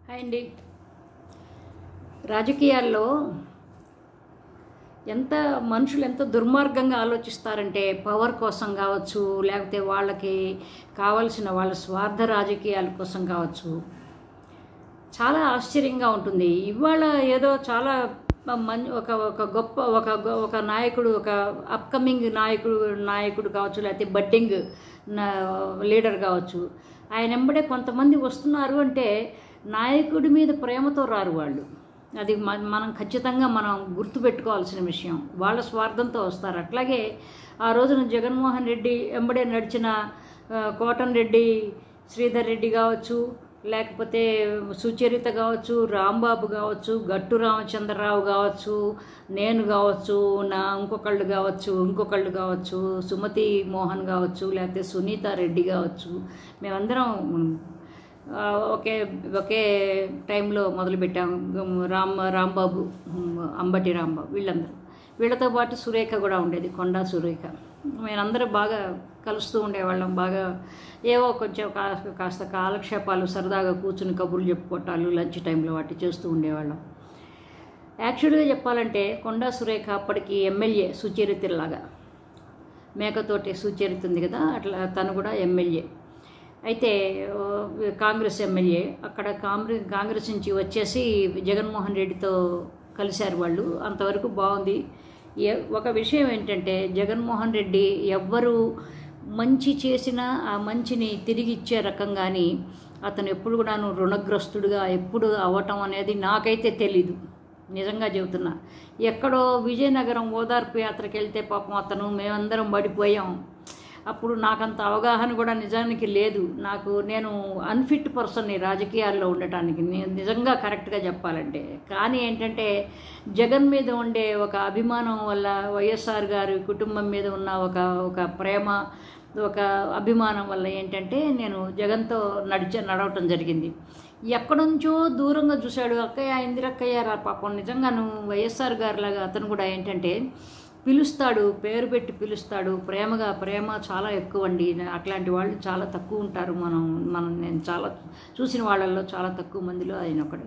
Hi అండి రాజకీయాల్లో ఎంత మనుషులు ఎంత దుర్మార్గంగా ఆలోచిస్తారంటే పవర్ కోసం కావచ్చు లేకపోతే వాళ్ళకి కావలసిన వాళ్ళ స్వార్థ రాజకీయాల కోసం కావచ్చు చాలా ఆశ్చర్యంగా ఉంటుంది ఇవాళ ఏదో చాలా మం ఒక ఒక గొప్ప ఒక గొ- ఒక నాయకుడు ఒక అప్కమింగ్ నాయకుడు నాయకుడు కావచ్చు లేకపోతే బడ్డింగ్ లీడర్ కావచ్చు ఆయన వెంబడే కొంతమంది వస్తున్నారు అంటే నాయకుడి మీద ప్రేమతో రారు వాళ్ళు అది మ- మనం ఖచ్చితంగా మనం గుర్తుపెట్టుకోవాల్సిన విషయం వాళ్ళ స్వార్థంతో వస్తారు అట్లాగే ఆ రోజున జగన్మోహన్ రెడ్డి వెంబడే నడిచిన ఆ, కోటన్ రెడ్డి శ్రీధర్ రెడ్డి కావచ్చు లేకపోతే సుచరిత కావచ్చు రాంబాబు కావచ్చు గట్టు రామచంద్రరావు కావచ్చు నేను కావచ్చు నా ఇంకొకళ్ళు కావచ్చు ఇంకొకళ్ళు కావచ్చు సుమతి మోహన్ కావచ్చు లేకపోతే సునీత రెడ్డి కావచ్చు మేమందరం ఆ, ఒకే ఒకే టైంలో మొదలుపెట్టాం రామ్ రాంబాబు అంబటి రాంబాబు వీళ్ళందరూ వీళ్ళతో పాటు సురేఖ కూడా ఉండేది కొండా సురేఖ మేమందరం బాగా కలుస్తూ ఉండేవాళ్ళం బాగా ఏవో కొంచెం కాస్త కాస్త కాలక్షేపాలు సరదాగా కూర్చుని కబుర్లు చెప్పుకోవటాలు లంచ్ టైంలో వాటి చేస్తూ ఉండేవాళ్ళం యాక్చువల్గా చెప్పాలంటే కొండా సురేఖ అప్పటికి ఎమ్మెల్యే సుచరిత్రలాగా మేకతోటి సుచరిత ఉంది కదా అట్లా తను కూడా ఎమ్మెల్యే అయితే ఓ, కాంగ్రెస్ ఎమ్మెల్యే అక్కడ కాంగ్రెస్ కాంగ్రెస్ నుంచి వచ్చేసి జగన్మోహన్ రెడ్డితో కలిశారు వాళ్ళు అంతవరకు బాగుంది ఏ ఒక విషయం ఏంటంటే జగన్మోహన్ రెడ్డి ఎవ్వరు మంచి చేసినా ఆ మంచిని తిరిగి ఇచ్చే రకం కానీ అతను ఎప్పుడు కూడాను రుణగ్రస్తుడిగా ఎప్పుడు అవ్వటం అనేది నాకైతే తెలీదు నిజంగా చెబుతున్నా ఎక్కడో విజయనగరం ఓదార్పు యాత్రకి వెళ్తే పాపం అతను మేమందరం పడిపోయాం అప్పుడు నాకంత అవగాహన కూడా నిజానికి లేదు నాకు నేను అన్ఫిట్ పర్సన్ని రాజకీయాల్లో ఉండటానికి నేను నిజంగా కరెక్ట్గా చెప్పాలంటే కానీ ఏంటంటే జగన్ మీద ఉండే ఒక అభిమానం వల్ల వైఎస్ఆర్ గారి కుటుంబం మీద ఉన్న ఒక ఒక ప్రేమ ఒక అభిమానం వల్ల ఏంటంటే నేను జగన్తో నడిచ నడవటం జరిగింది ఎక్కడుంచో దూరంగా చూశాడు అక్కయ్య ఇందిరక్కయ్య రా పాపం నిజంగా నువ్వు వైఎస్ఆర్ గారిలాగా అతను కూడా ఏంటంటే పిలుస్తాడు పేరు పెట్టి పిలుస్తాడు ప్రేమగా ప్రేమ చాలా ఎక్కువ అండి అట్లాంటి వాళ్ళు చాలా తక్కువ ఉంటారు మనం మనం నేను చాలా చూసిన వాళ్ళల్లో చాలా తక్కువ మందిలో ఆయన ఒకడు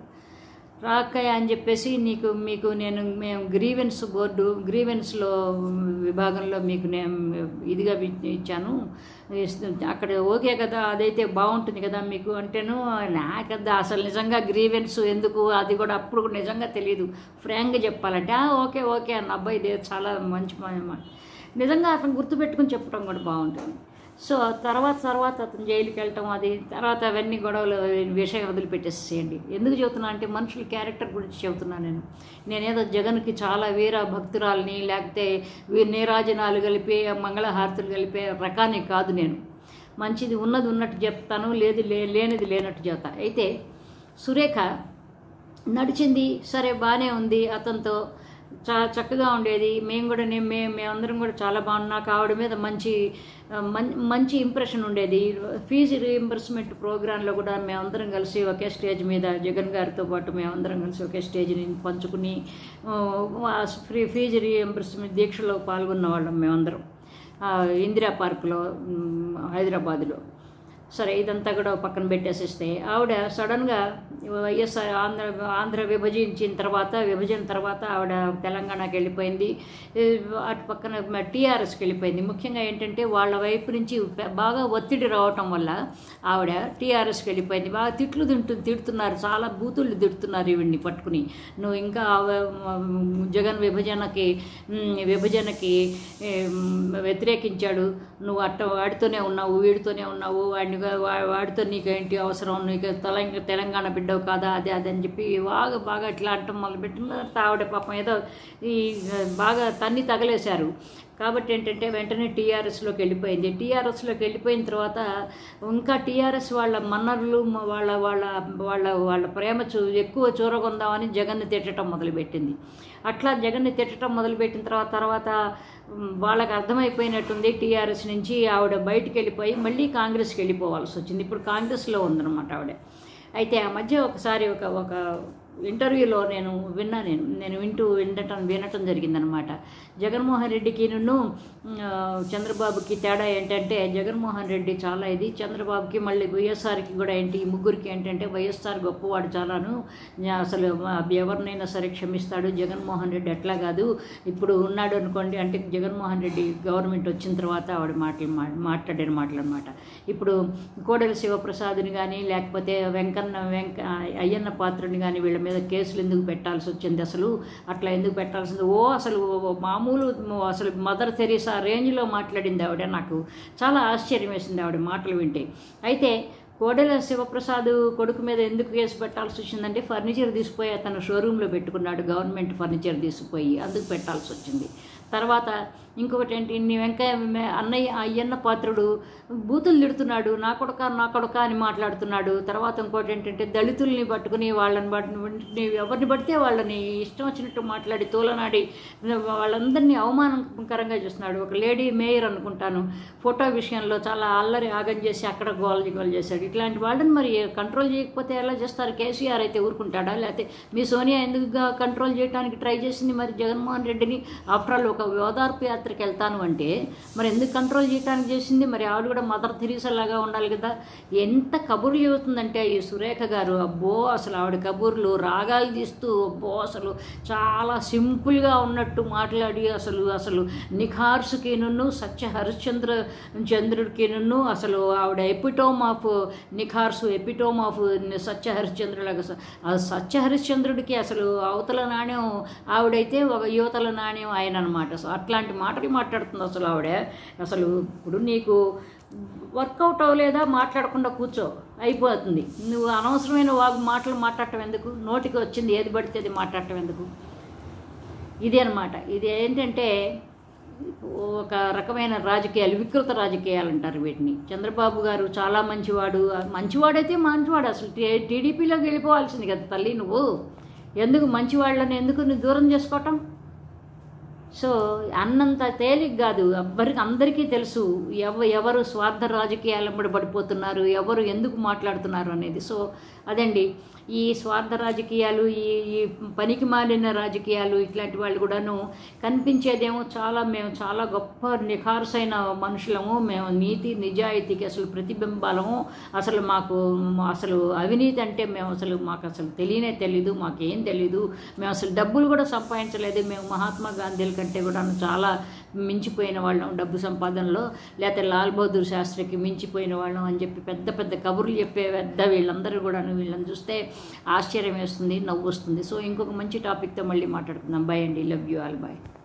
రాకయ్య అని చెప్పేసి నీకు మీకు నేను మేము గ్రీవెన్స్ బోర్డు గ్రీవెన్స్లో విభాగంలో మీకు నేను ఇదిగా ఇ- ఇచ్చాను ఇస్తు- అక్కడ ఓకే కదా అదైతే బాగుంటుంది కదా మీకు అంటేను నాకద్దా అసలు నిజంగా గ్రీవెన్స్ ఎందుకు అది కూడా అప్పుడు కూడా నిజంగా తెలియదు ఫ్రాంక్గా చెప్పాలంటే "ఆ, ఓకే ఓకే అన్న అబ్బాయి ఇదే చాలా మంచి పని అన్నమాట." నిజంగా అతను గుర్తుపెట్టుకుని చెప్పడం కూడా బాగుంటుంది సో తర్వాత తర్వాత అతను జైలుకి వెళ్ళటం అది తర్వాత అవన్నీ గొడవలు విషయం వదిలిపెట్టేసేయండి ఎందుకు చెబుతున్నా అంటే మనుషుల క్యారెక్టర్ గురించి చెబుతున్నా నేను నేనేదో జగన్కి చాలా వీర భక్తురాలని లేకపోతే వీ- నీరాజనాలు కలిపి మంగళహారతులు కలిపే రకాన్ని కాదు నేను మంచిది ఉన్నది ఉన్నట్టు చెప్తాను లేదు లే లేనిది లేనట్టు చెప్తా అయితే సురేఖ నడిచింది సరే బాగానే ఉంది అతనితో చాలా చక్కగా ఉండేది మేము కూడా నేను మేము మేమందరం కూడా చాలా బాగున్నాం నాకు ఆవిడ మీద మంచి ఆ, మం- మంచి ఇంప్రెషన్ ఉండేది ఫీజు రీఎంబర్స్మెంట్ ప్రోగ్రాంలో కూడా మేమందరం కలిసి ఒకే స్టేజ్ మీద జగన్ గారితో పాటు మేమందరం కలిసి ఒకే స్టేజ్ని పంచుకుని ఆ, ఆ ఫ్రీ ఫీజు రీఎంబర్స్మెంట్ దీక్షలో పాల్గొన్న వాళ్ళం మేమందరం ఆ, ఇందిరా పార్కులో మ్, హైదరాబాద్లో సరే ఇదంతా కూడా పక్కన పెట్టేసిస్తే ఆవిడ సడన్గా వైఎస్ఆర్ ఆంధ్ర ఆంధ్ర విభజించిన తర్వాత విభజన తర్వాత ఆవిడ తెలంగాణకి వెళ్ళిపోయింది ఈ అటు పక్కన టీఆర్ఎస్కి వెళ్ళిపోయింది ముఖ్యంగా ఏంటంటే వాళ్ళ వైపు నుంచి పె- బాగా ఒత్తిడి రావటం వల్ల ఆవిడ టీఆర్ఎస్కి వెళ్ళిపోయింది బాగా తిట్లు తింటు తిడుతున్నారు చాలా బూతులు తిడుతున్నారు ఈవిడ్ని పట్టుకుని నువ్వు ఇంకా ఆ- జగన్ విభజనకి మ్, విభజనకి ఏం, వ్యతిరేకించాడు నువ్వు అట్ట వాడితోనే ఉన్నావు వీడితోనే ఉన్నావు వాడిని వా- వాడితో నీకేంటి అవసరం నీకు తెలంగాణ తెలంగాణ బిడ్డవు కాదా అదే అదే అని చెప్పి బాగా బాగా ఇట్లా అంటాం మొదలుపెట్టిన తర్వాత ఆవిడ పాపం ఏదో ఈ బాగా తన్ని తగలేశారు కాబట్టి ఏంటంటే వెంటనే టీఆర్ఎస్లోకి వెళ్ళిపోయింది టీఆర్ఎస్లోకి వెళ్ళిపోయిన తర్వాత ఇంకా టీఆర్ఎస్ వాళ్ళ మన్నర్లు మ- వాళ్ళ వాళ్ళ వాళ్ళ వాళ్ళ ప్రేమ చూ ఎక్కువ చూరగొందామని జగన్ని తిట్టడం మొదలుపెట్టింది అట్లా జగన్ని తిట్టడం మొదలుపెట్టిన తర్వాత తర్వాత మ్, వాళ్ళకి అర్థమైపోయినట్టుంది టీఆర్ఎస్ నుంచి ఆవిడ బయటికి వెళ్ళిపోయి మళ్ళీ కాంగ్రెస్కి వెళ్ళిపోవాల్సి వచ్చింది ఇప్పుడు కాంగ్రెస్లో ఉందన్నమాట ఆవిడ అయితే ఆ మధ్య ఒకసారి ఒక ఒక ఇంటర్వ్యూలో నేను విన్నా నేను నేను వింటూ వినటం వినటం జరిగిందనమాట జగన్మోహన్ రెడ్డికి నిన్ను ఆ, చంద్రబాబుకి తేడా ఏంటంటే జగన్మోహన్ రెడ్డి చాలా ఇది చంద్రబాబుకి మళ్ళీ వైఎస్ఆర్కి కూడా ఏంటి ఈ ముగ్గురికి ఏంటంటే వైఎస్ఆర్ గొప్పవాడు చాలాను ня- అసలు మా- ఎవరినైనా సరే క్షమిస్తాడు జగన్మోహన్ రెడ్డి అట్లా కాదు ఇప్పుడు ఉన్నాడు అనుకోండి అంటే జగన్మోహన్ రెడ్డి గవర్నమెంట్ వచ్చిన తర్వాత ఆవిడ మాటలు మా- మాట్లాడిన మాటలు అనమాట ఇప్పుడు కోడెల శివప్రసాద్ని కానీ లేకపోతే వెంకన్న వెంక అయ్యన్న పాత్రని కానీ వీళ్ళ మీద కేసులు ఎందుకు పెట్టాల్సి వచ్చింది అసలు అట్లా ఎందుకు పెట్టాల్సింది ఓ అసలు ఓ మామూలు అసలు మదర్ తెరీసా రేంజ్లో మాట్లాడింది ఆవిడ నాకు చాలా ఆశ్చర్యం వేసింది ఆవిడ మాటలు వింటే అయితే కోడెల శివప్రసాద్ కొడుకు మీద ఎందుకు కేసు పెట్టాల్సి వచ్చిందంటే ఫర్నిచర్ తీసుకుపోయి అతను షోరూంలో పెట్టుకున్నాడు గవర్నమెంట్ ఫర్నిచర్ తీసుకుపోయి అందుకు పెట్టాల్సి వచ్చింది తర్వాత ఇంకొకటి ఏంటి నీ వెంకయ్య మే- అన్నయ్య అయ్యన్న పాత్రుడు బూతులు తిడుతున్నాడు నా కొడక నా కొడక అని మాట్లాడుతున్నాడు తర్వాత ఇంకోటి ఏంటంటే దళితుల్ని పట్టుకుని వాళ్ళని పట్టుకుని ఎవరిని పడితే వాళ్ళని ఇష్టం వచ్చినట్టు మాట్లాడి తోలనాడి వాళ్ళందరినీ అవమానకరంగా చూస్తున్నాడు ఒక లేడీ మేయర్ అనుకుంటాను ఫోటో విషయంలో చాలా అల్లరి ఆగం చేసి అక్కడ గోల్ గోల్ చేశాడు ఇట్లాంటి వాళ్ళని మరి కంట్రోల్ చేయకపోతే ఎలా చేస్తారు కేసీఆర్ అయితే ఊరుకుంటాడా లేకపోతే మీ సోనియా ఎందుకు కంట్రోల్ చేయడానికి ట్రై చేసింది మరి జగన్మోహన్ రెడ్డిని ఆఫ్టర్ ఆల్ ఒక ఓదార్పు యాత్రకి వెళ్తాను అంటే మరి ఎందుకు కంట్రోల్ చేయడానికి చేసింది మరి ఆవిడ కూడా మదర్ థెరీసా లాగా ఉండాలి కదా ఎంత కబుర్లు చెబుతుందంటే ఈ సురేఖ గారు అబ్బో అసలు ఆవిడ కబుర్లు రాగాలు తీస్తూ అబ్బో అసలు చాలా సింపుల్గా ఉన్నట్టు మాట్లాడి అసలు అసలు నిఖార్సుకి నున్ను సత్య హరిశ్చంద్ర చంద్రుడికి నున్ను అసలు ఆవిడ ఎపిటోమ్ ఆఫ్ నిఖార్సు ఎపిటోమ్ ఆఫ్ సత్య హరిశ్చంద్రులాగా స- ఆ సత్య హరిశ్చంద్రుడికి అసలు అవతల నాణ్యం ఆవిడైతే ఒక యువతల నాణ్యం ఆయన అనమాట సో అట్లాంటి మాటలు మాట్లాడుతుంది అసలు ఆవిడ అసలు ఇప్పుడు నీకు వర్కౌట్ అవ్వలేదా మాట్లాడకుండా కూర్చో అయిపోతుంది నువ్వు అనవసరమైన వాగు మాటలు మాట్లాడటం ఎందుకు నోటికి వచ్చింది ఏది పడితే అది మాట్లాడటం ఎందుకు ఇదే అనమాట ఇది ఏంటంటే ఒక రకమైన రాజకీయాలు వికృత రాజకీయాలు అంటారు వీటిని చంద్రబాబు గారు చాలా మంచివాడు మంచివాడైతే మంచివాడు అసలు టీ- టీడీపీలోకి వెళ్ళిపోవాల్సింది కదా తల్లి నువ్వు ఎందుకు మంచివాళ్ళని ఎందుకు నువ్వు దూరం చేసుకోవటం సో అన్నంత తేలిక కాదు ఎవ్వరికి అందరికీ తెలుసు ఎవ ఎవరు స్వార్థ రాజకీయాల మీద పడిపోతున్నారు ఎవరు ఎందుకు మాట్లాడుతున్నారు అనేది సో అదండి ఈ స్వార్థ రాజకీయాలు ఈ ఈ పనికి మాలిన రాజకీయాలు ఇట్లాంటి వాళ్ళు కూడాను కనిపించేదేమో చాలా మేము చాలా గొప్ప నిఖార్సైన మనుషులము మేము నీతి నిజాయితీకి అసలు ప్రతిబింబాలము అసలు మాకు అసలు అవినీతి అంటే మేము అసలు మాకు అసలు తెలియనే తెలీదు మాకేం తెలీదు మేము అసలు డబ్బులు కూడా సంపాదించలేదు మేము మహాత్మా గాంధీల కంటే కూడా చాలా మించిపోయిన వాళ్ళం డబ్బు సంపాదనలో లేకపోతే లాల్ బహదూర్ శాస్త్రికి మించిపోయిన వాళ్ళం అని చెప్పి పెద్ద పెద్ద కబుర్లు చెప్పే పెద్ద వీళ్ళందరూ కూడా వీళ్ళని చూస్తే ఆశ్చర్యం వేస్తుంది నవ్వు వస్తుంది సో ఇంకొక మంచి టాపిక్తో మళ్ళీ మాట్లాడుకుందాం బాయ్ అండి లవ్ యూ ఆల్ బాయ్